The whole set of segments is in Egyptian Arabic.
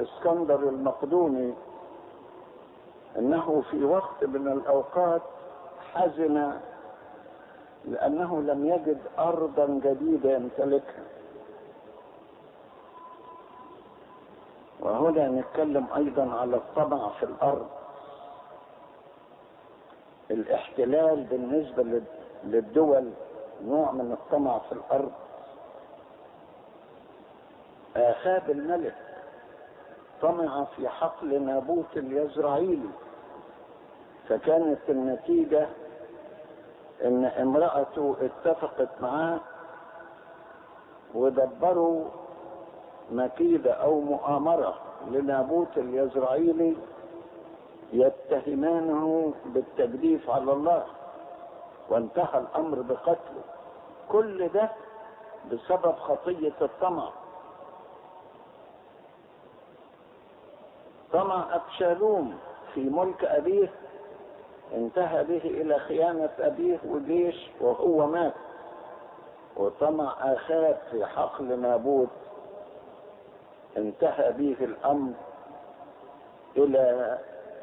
الاسكندر المقدوني انه في وقت من الاوقات حزن لانه لم يجد ارضا جديده يمتلكها وهنا نتكلم ايضا على الطمع في الارض الاحتلال بالنسبه للدول نوع من الطمع في الارض اخاب الملك طمع في حقل نابوت اليزرعيلي فكانت النتيجه ان امرأته اتفقت معاه ودبروا مكيدة او مؤامرة لنابوت اليزرعيلي يتهمانه بالتجديف على الله وانتهى الامر بقتله كل ده بسبب خطية الطمع طمع ابشالوم في ملك ابيه انتهى به الى خيانة ابيه وجيش وهو مات وطمع اخاب في حقل نابوت انتهى به الامر الى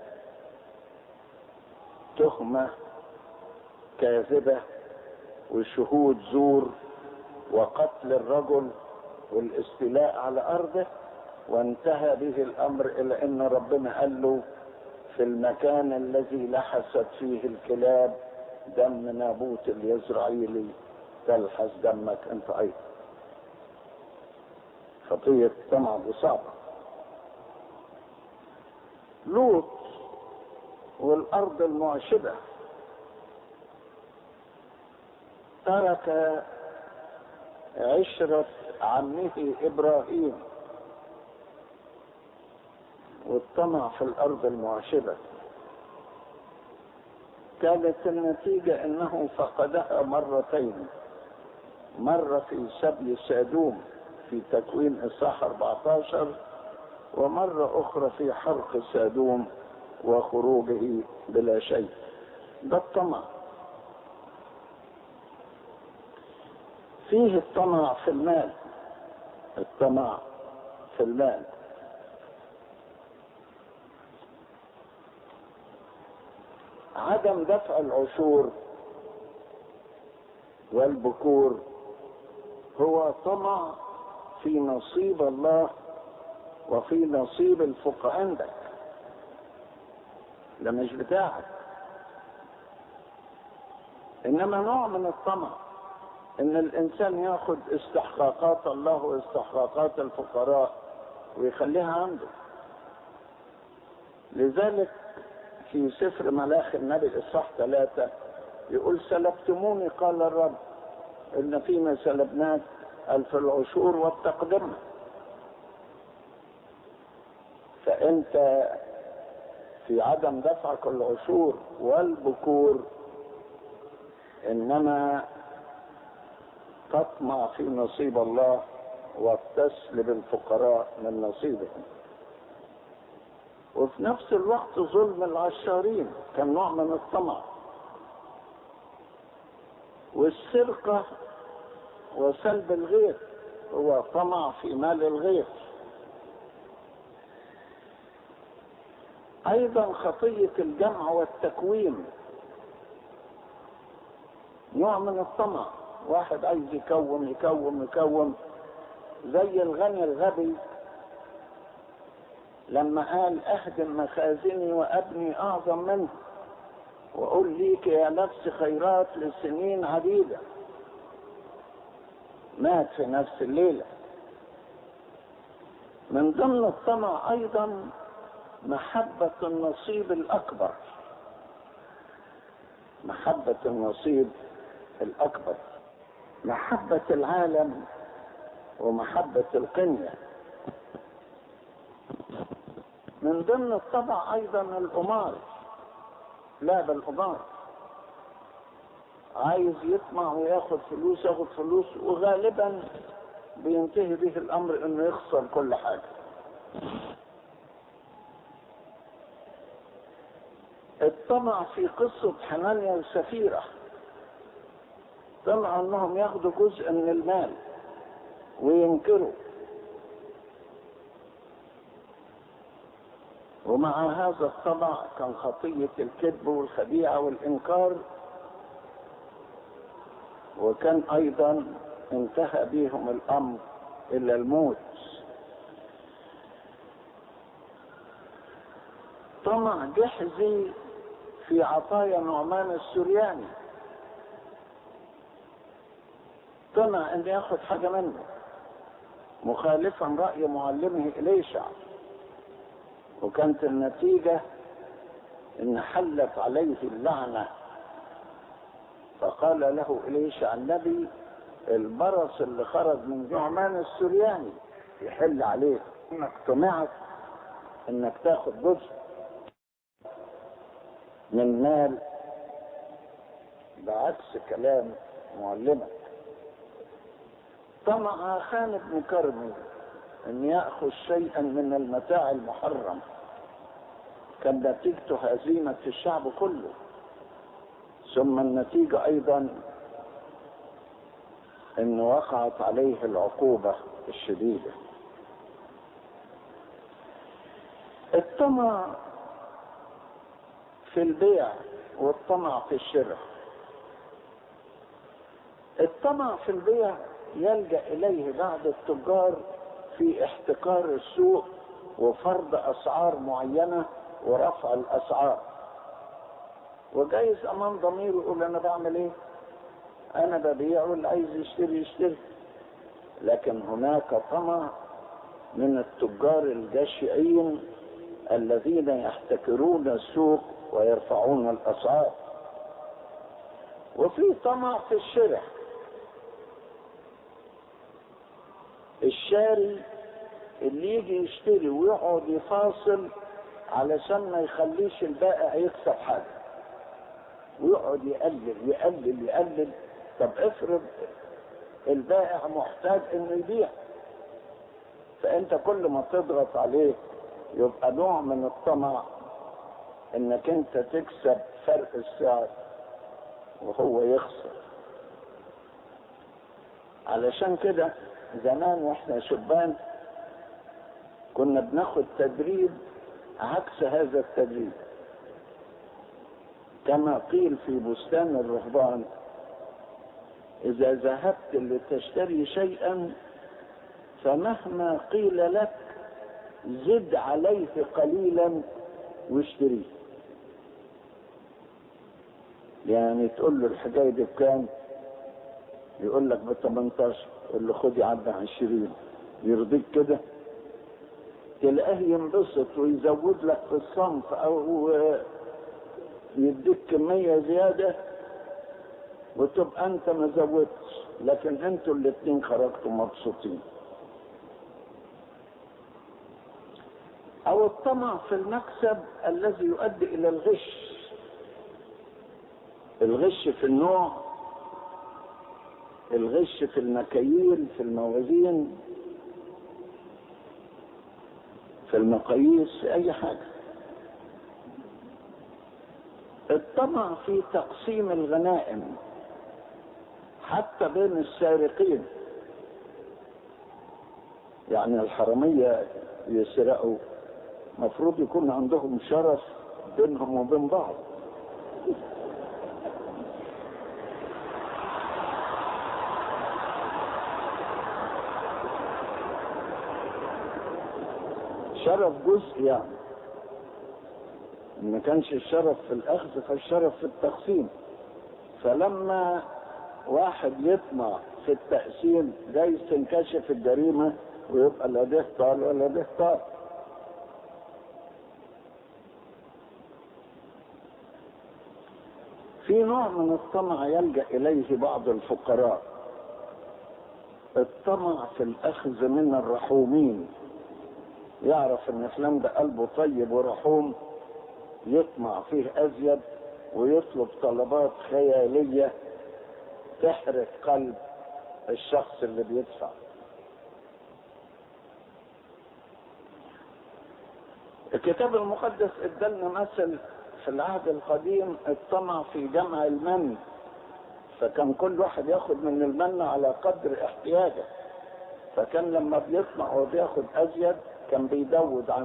تهمة كاذبة وشهود زور وقتل الرجل والاستيلاء على ارضه وانتهى به الامر الى ان ربنا قال له في المكان الذي لحست فيه الكلاب دم نابوت اليزرعيلي تلحس دمك انت ايضا خطية طمع دي صعبة لوط والارض المعشبة ترك عشرة عمه ابراهيم والطمع في الارض المعشبة كانت النتيجة انه فقدها مرتين مرة في سبي سادوم في تكوين اصحاح 14 ومرة اخرى في حرق سادوم وخروجه بلا شيء ده الطمع فيه الطمع في المال الطمع في المال عدم دفع العشور والبكور هو طمع في نصيب الله وفي نصيب الفقراء عندك ده مش بتاعك انما نوع من الطمع ان الانسان ياخد استحقاقات الله واستحقاقات الفقراء ويخليها عنده لذلك في سفر ملاخ النبي الاصحاح ثلاثة يقول سلبتموني قال الرب ان فيما سلبناك الف العشور والتقدمة فانت في عدم دفعك العشور والبكور انما تطمع في نصيب الله وتسلب الفقراء من نصيبهم وفي نفس الوقت ظلم العشارين كان نوع من الطمع والسرقة وسلب الغير هو طمع في مال الغير ايضا خطية الجمع والتكوين نوع من الطمع واحد عايز يكون يكون يكون زي الغني الغبي لما قال اهدم مخازني وابني اعظم منه واقول ليك يا نفس خيرات لسنين عديدة مات في نفس الليلة من ضمن الطمع ايضا محبة النصيب الاكبر محبة النصيب الاكبر محبة العالم ومحبة القنية من ضمن الطبع ايضا القمار لعب القمار عايز يطمع وياخد فلوس ياخد فلوس وغالبا بينتهي به الامر انه يخسر كل حاجة الطمع في قصة حنانيا وسفيرة طمع انهم ياخدوا جزء من المال وينكروا ومع هذا الطبع كان خطية الكذب والخديعة والإنكار وكان أيضا انتهى بهم الأمر إلى الموت طمع جحزي في عطايا نعمان السرياني طمع ان ياخذ حاجة منه مخالفا رأي معلمه إليشع وكانت النتيجة ان حلت عليه اللعنة فقال له إليشع النبي البرص اللي خرج من نعمان السرياني يحل عليك انك طمعت انك تاخد جزء من مال بعكس كلام معلمك طمع خان بن كرمي ان ياخذ شيئا من المتاع المحرم كان نتيجته هزيمه الشعب كله ثم النتيجه ايضا ان وقعت عليه العقوبه الشديده الطمع في البيع والطمع في الشراء الطمع في البيع يلجا اليه بعض التجار في احتكار السوق وفرض اسعار معينه ورفع الاسعار وجايز امام ضميره يقول انا بعمل ايه انا ببيع واللي عايز يشتري يشتري لكن هناك طمع من التجار الجشعين الذين يحتكرون السوق ويرفعون الاسعار وفي طمع في الشرع الشاري اللي يجي يشتري ويقعد يفاصل علشان ما يخليش البائع يكسب حاجه ويقعد يقلل يقلل يقلل طب افرض البائع محتاج انه يبيع فانت كل ما تضغط عليه يبقى نوع من الطمع انك انت تكسب فرق السعر وهو يخسر علشان كده زمان واحنا شبان كنا بناخد تدريب عكس هذا التدريب كما قيل في بستان الرهبان اذا ذهبت لتشتري شيئا فمهما قيل لك زد عليه قليلا واشتريه يعني تقول له الحكايه دي بكام يقول لك ب 18 تقول له خد يا عم 20 يرضيك كده تلاقيه ينبسط ويزود لك في الصنف او يديك كميه زياده وتبقى انت ما زودتش لكن انتوا الاثنين خرجتوا مبسوطين او الطمع في المكسب الذي يؤدي الى الغش الغش في النوع الغش في المكاييل في الموازين في المقاييس في اي حاجه الطمع في تقسيم الغنائم حتى بين السارقين يعني الحرامية يسرقوا مفروض يكون عندهم شرف بينهم وبين بعض شرف جزء يعني ما كانش الشرف في الاخذ فالشرف في التقسيم فلما واحد يطمع في التقسيم جايز تنكشف الجريمه ويبقى لا ده طال ولا ده طال في نوع من الطمع يلجا اليه بعض الفقراء الطمع في الاخذ من الرحومين يعرف ان فلان ده قلبه طيب ورحوم يطمع فيه ازيد ويطلب طلبات خياليه تحرق قلب الشخص اللي بيدفع الكتاب المقدس ادالنا مثل في العهد القديم الطمع في جمع المن فكان كل واحد ياخد من المن على قدر احتياجه فكان لما بيطمع وبياخد ازيد كان بيدود عن